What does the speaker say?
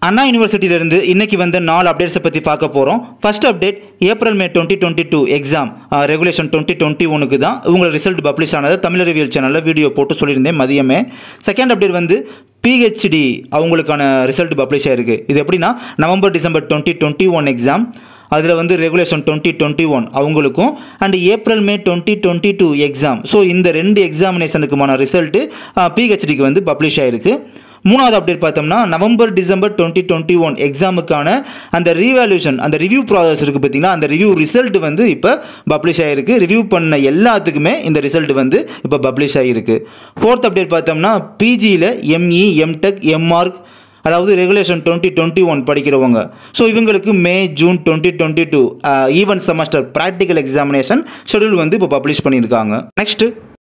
அண்ணா யூனிவர்சிட்டியிலிருந்து இன்னைக்கு வந்த நாலு அப்டேட்ஸை பற்றி பார்க்க போகிறோம் first update April May twenty twenty two exam regulation twenty twenty ஒனுக்கு தான் உங்களோட ரிசல்ட் பப்ளிஷ் ஆனது தமிழறிவியல் சேனலில் வீடியோ போட்டு சொல்லியிருந்தேன் மதியமே செகண்ட் அப்டேட் வந்து பிஹெச்டி அவங்களுக்கான ரிசல்ட் பப்ளிஷ் ஆயிருக்கு இது எப்படின்னா November December twenty twenty one exam அதில் வந்து ரெகுலேஷன் டுவெண்ட்டி டுவெண்ட்டி ஒன் அவங்களுக்கும் and April May twenty twenty two exam so இந்த ரெண்டு எக்ஸாமினேஷனுக்குமான ரிசல்ட்டு பிஹெச்டிக்கு வந்து பப்ளிஷ் ஆயிருக்கு மூணாவது அப்டேட் பார்த்தோம்னா November December twenty twenty one எக்ஸாமுக்கான அந்த ரீவேல்யூஷன் அந்த ரிவ்யூ ப்ராசஸ் இருக்குது பார்த்தீங்கன்னா அந்த ரிவ்யூ ரிசல்ட் வந்து இப்போ பப்ளிஷ் ஆகிருக்கு ரிவ்யூ பண்ண எல்லாத்துக்குமே இந்த ரிசல்ட் வந்து இப்போ பப்ளிஷ் ஆகிருக்கு ஃபோர்த் அப்டேட் பார்த்தோம்னா பிஜியில் எம்இ எம்டெக் எம்ஆர்க் அதாவது ரெகுலேஷன் டுவெண்ட்டி டுவெண்ட்டி ஒன் படிக்கிறவங்க ஸோ இவங்களுக்கு May June twenty twenty two even semester practical examination schedule வந்து இப்போ பப்ளிஷ் பண்ணியிருக்காங்க நெக்ஸ்ட்டு